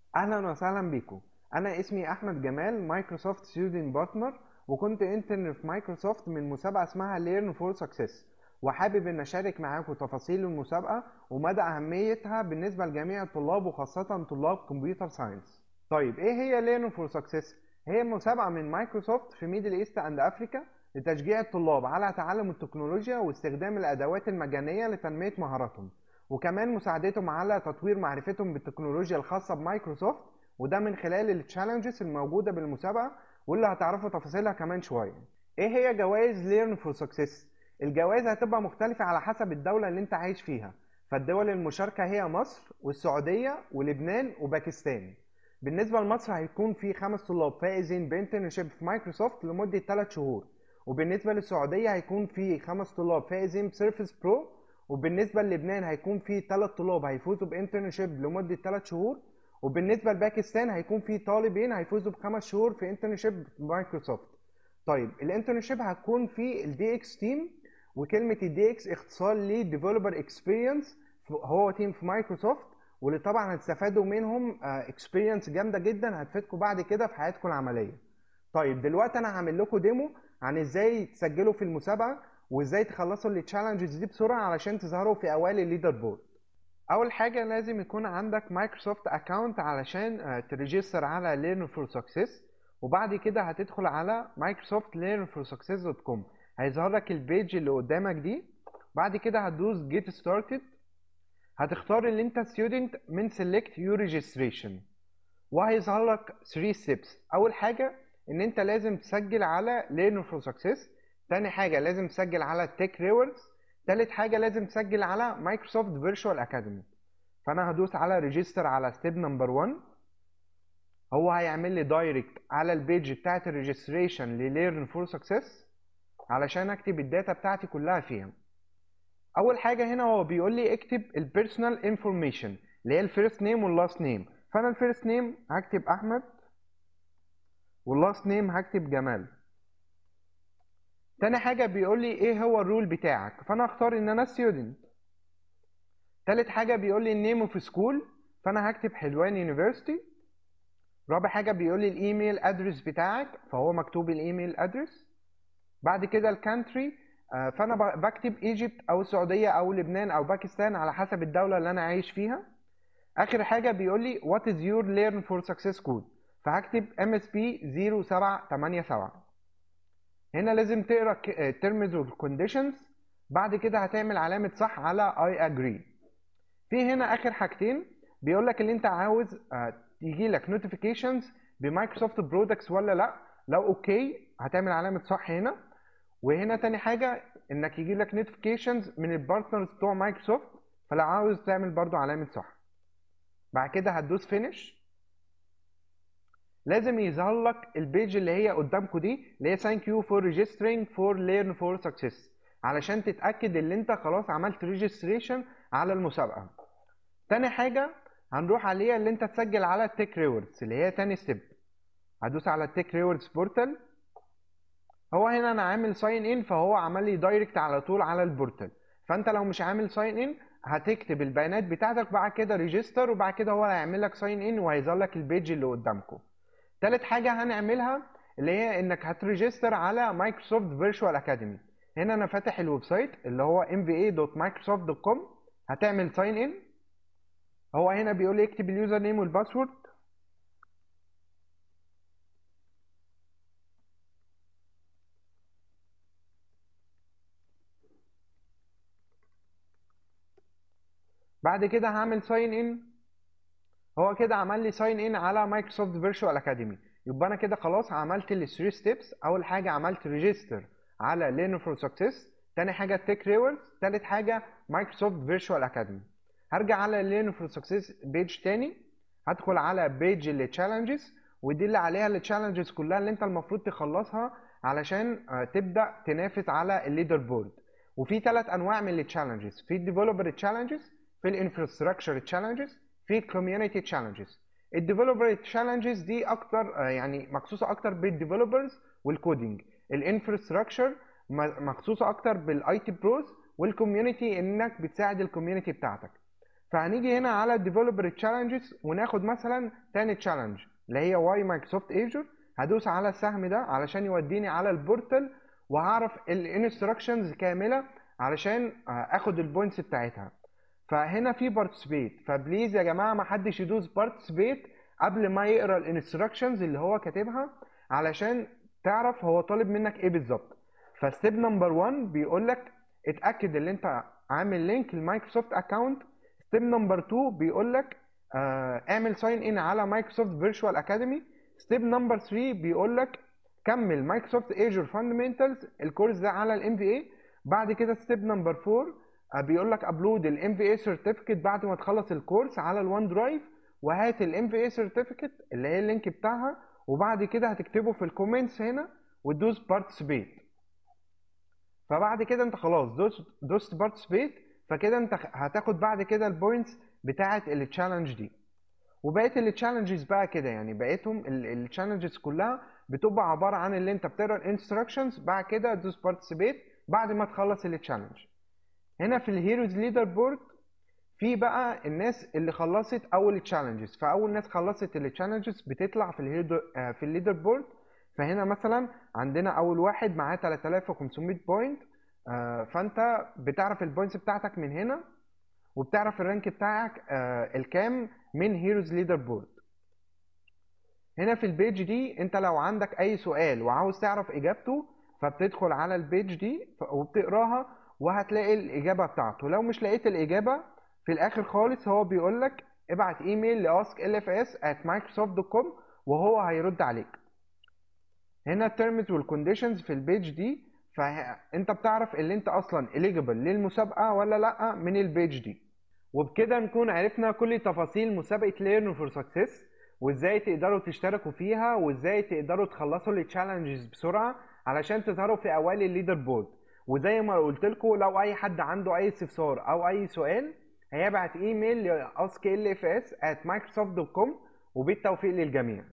اهلا وسهلا بيكم انا اسمي احمد جمال مايكروسوفت ستودنت بارتنر وكنت انترن في مايكروسوفت من مسابقه اسمها ليرن فور سكسس وحابب ان اشارك معاكم تفاصيل المسابقه ومدى اهميتها بالنسبه لجميع الطلاب وخاصه طلاب كمبيوتر ساينس طيب ايه هي ليرن فور سكسس هي مسابقه من مايكروسوفت في ميدل ايست اند افريكا لتشجيع الطلاب على تعلم التكنولوجيا واستخدام الادوات المجانيه لتنميه مهاراتهم وكمان مساعدتهم على تطوير معرفتهم بالتكنولوجيا الخاصة بمايكروسوفت وده من خلال التشالنجز الموجودة بالمسابقة واللي هتعرفوا تفاصيلها كمان شوية. ايه هي جوائز ليرن فور سكسس؟ الجوائز هتبقى مختلفة على حسب الدولة اللي انت عايش فيها. فالدول المشاركة هي مصر والسعودية ولبنان وباكستان. بالنسبة لمصر هيكون في خمس طلاب فائزين بانترنشيب في مايكروسوفت لمدة 3 شهور. وبالنسبة للسعودية هيكون في خمس طلاب فائزين بسيرفيس برو وبالنسبه للبنان هيكون في ثلاث طلاب هيفوزوا بانترنشيب لمده ثلاث شهور وبالنسبه لباكستان هيكون في طالبين هيفوزوا بخمس شهور في انترنشيب مايكروسوفت طيب الانترنشيب هتكون في الدي اكس تيم وكلمه الدي اكس اختصار لديفلوبر اكسبيرينس هو تيم في مايكروسوفت واللي طبعا هتستفادوا منهم اكسبيرينس جامده جدا هتفيدكم بعد كده في حياتكم العمليه طيب دلوقتي انا هعمل لكم ديمو عن ازاي تسجلوا في المسابقه وازاي تخلصوا التشالنجز دي بسرعه علشان تظهروا في اوائل الليدر بورد اول حاجه لازم يكون عندك مايكروسوفت اكونت علشان تريجستر على ليرن فور سكسس وبعد كده هتدخل على مايكروسوفت ليرن فور سكسس دوت كوم هيظهر لك البيج اللي قدامك دي بعد كده هتدوس جيت ستارتد هتختار اللي انت ستودنت من سيلكت يور ريجستريشن وهيظهر لك 3 ستيبس اول حاجه ان انت لازم تسجل على ليرن فور سكسس تاني حاجة لازم تسجل على التك ريوردز تالت حاجة لازم تسجل على مايكروسوفت فيرتشوال اكاديمي فانا هدوس على ريجستر على ستيب نمبر 1 هو هيعمل لي دايركت على البيج بتاعت الريجستريشن لليرن فور سكسس علشان اكتب الداتا بتاعتي كلها فيها اول حاجة هنا هو بيقول لي اكتب البيرسونال انفورميشن اللي هي الفيرست نيم واللاست نيم فانا الفيرست نيم هكتب احمد واللاست نيم هكتب جمال تاني حاجة بيقول لي ايه هو الرول بتاعك فانا هختار ان انا ستودنت تالت حاجة بيقول لي النيم اوف سكول فانا هكتب حلوان يونيفرسيتي رابع حاجة بيقول لي الايميل ادرس بتاعك فهو مكتوب الايميل ادرس بعد كده الكانتري فانا بكتب ايجيبت او السعودية او لبنان او باكستان على حسب الدولة اللي انا عايش فيها اخر حاجة بيقول لي what is your learn for success code فهكتب MSP 0787 هنا لازم تقرا terms والكونديشنز بعد كده هتعمل علامة صح على I agree في هنا آخر حاجتين بيقول لك اللي أنت عاوز يجي لك notifications بمايكروسوفت برودكتس ولا لأ لو أوكي هتعمل علامة صح هنا وهنا تاني حاجة إنك يجي لك notifications من البارتنرز بتوع مايكروسوفت فلو عاوز تعمل برضو علامة صح بعد كده هتدوس finish لازم يظهر لك البيج اللي هي قدامكم دي اللي هي ثانك يو فور ريجسترينج فور ليرن فور سكسس علشان تتاكد ان انت خلاص عملت ريجستريشن على المسابقه تاني حاجه هنروح عليها اللي انت تسجل على التك ريوردز اللي هي تاني ستيب هدوس على التك ريوردز بورتال هو هنا انا عامل ساين ان فهو عمل لي دايركت على طول على البورتال فانت لو مش عامل ساين ان هتكتب البيانات بتاعتك بعد كده ريجستر وبعد كده هو هيعمل لك ساين ان وهيظهر لك البيج اللي قدامكم تالت حاجة هنعملها اللي هي انك هتريجستر على مايكروسوفت فيرتشوال اكاديمي هنا انا فاتح الويب سايت اللي هو mva.microsoft.com هتعمل ساين ان هو هنا بيقول لي اكتب اليوزر نيم والباسورد بعد كده هعمل ساين ان هو كده عمل لي ساين ان على مايكروسوفت فيرتشوال اكاديمي يبقى انا كده خلاص عملت ال 3 ستيبس اول حاجه عملت ريجستر على ليرن فور سكسس تاني حاجه تك ريوردز تالت حاجه مايكروسوفت فيرتشوال اكاديمي هرجع على ليرن فور سكسس بيج تاني هدخل على بيج التشالنجز ودي اللي عليها التشالنجز كلها اللي انت المفروض تخلصها علشان تبدا تنافس على الليدر بورد وفي ثلاث انواع من التشالنجز في الديفلوبر تشالنجز في الانفراستراكشر تشالنجز في الكوميونتي تشالنجز الديفلوبر تشالنجز دي اكتر يعني مخصوصه اكتر بالديفلوبرز والكودينج الانفراستراكشر مخصوصه اكتر بالاي تي بروز والكوميونتي انك بتساعد الكوميونتي بتاعتك فهنيجي هنا على الديفلوبر تشالنجز وناخد مثلا تاني تشالنج اللي هي واي مايكروسوفت ايجور هدوس على السهم ده علشان يوديني على البورتال وهعرف الانستراكشنز كامله علشان اخد البوينتس بتاعتها فهنا في بارتيسيبيت فبليز يا جماعه ما حدش يدوس بارتيسيبيت قبل ما يقرا الانستراكشنز اللي هو كاتبها علشان تعرف هو طالب منك ايه بالظبط فستيب نمبر 1 بيقول لك اتاكد ان انت عامل لينك لمايكروسوفت اكونت ستيب نمبر 2 بيقول لك آه اعمل ساين ان على مايكروسوفت فيرتشوال اكاديمي ستيب نمبر 3 بيقول لك كمل مايكروسوفت ايجور فاندمنتالز الكورس ده على الام في اي بعد كده ستيب نمبر 4 بيقول لك ابلود الام في اي سيرتيفيكت بعد ما تخلص الكورس على الوان درايف وهات الام في اي سيرتيفيكت اللي هي اللينك بتاعها وبعد كده هتكتبه في الكومنتس هنا وتدوس بارتيسيبيت فبعد كده انت خلاص دوست دوست بارتيسيبيت فكده انت هتاخد بعد كده البوينتس بتاعه التشالنج دي وبقيه التشالنجز بقى كده يعني بقيتهم التشالنجز كلها بتبقى عباره عن اللي انت بتقرا الانستراكشنز بعد كده تدوس بارتيسيبيت بعد ما تخلص التشالنج هنا في الهيروز ليدر بورد في بقى الناس اللي خلصت اول تشالنجز فاول ناس خلصت التشالنجز بتطلع في الهيدر في الليدر بورد فهنا مثلا عندنا اول واحد معاه 3500 بوينت فانت بتعرف البوينتس بتاعتك من هنا وبتعرف الرانك بتاعك الكام من هيروز ليدر بورد هنا في البيج دي انت لو عندك اي سؤال وعاوز تعرف اجابته فبتدخل على البيج دي وبتقراها وهتلاقي الاجابه بتاعته لو مش لقيت الاجابه في الاخر خالص هو بيقول لك ابعت ايميل ل asklfs@microsoft.com وهو هيرد عليك هنا التيرمز والكونديشنز في البيج دي فانت بتعرف اللي انت اصلا eligible للمسابقه ولا لا من البيج دي وبكده نكون عرفنا كل تفاصيل مسابقه ليرن فور سكسس وازاي تقدروا تشتركوا فيها وازاي تقدروا تخلصوا التشالنجز بسرعه علشان تظهروا في اوائل الليدر بورد وزي ما قلت لكم لو اي حد عنده اي استفسار او اي سؤال هيبعت ايميل ل asklfs@microsoft.com وبالتوفيق للجميع